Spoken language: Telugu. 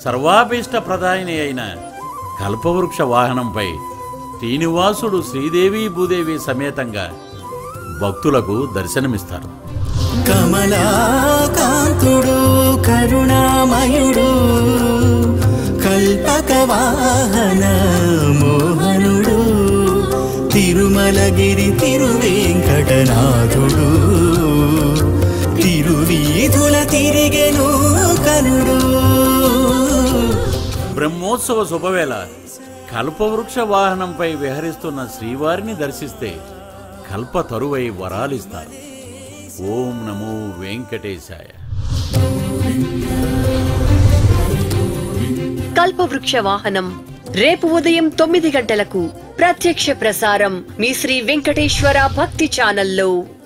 సర్వాభీష్ట ప్రదాయిని అయిన కల్పవృక్ష వాహనంపై శ్రీనివాసుడు శ్రీదేవి భూదేవి సమేతంగా భక్తులకు దర్శనమిస్తారు కమలాకాంతుడు కరుణామయుడు కల్పక వాహన మోహనుడు తిరుమలగిరి తిరువేంకటనాథుడు తిరువీధుల తిరిగెను కనుడు బ్రహ్మోత్సవ శుభవేళ కల్పవృక్ష వాహనంపై విహరిస్తున్న శ్రీవారిని దర్శిస్తే కల్ప తరువై వరాలిస్తారు ఓం నమో వెంకటేశాయ కల్పవృక్ష వాహనం రేపు ఉదయం తొమ్మిది గంటలకు ప్రత్యక్ష ప్రసారం మీ శ్రీ వెంకటేశ్వర భక్తి ఛానల్లో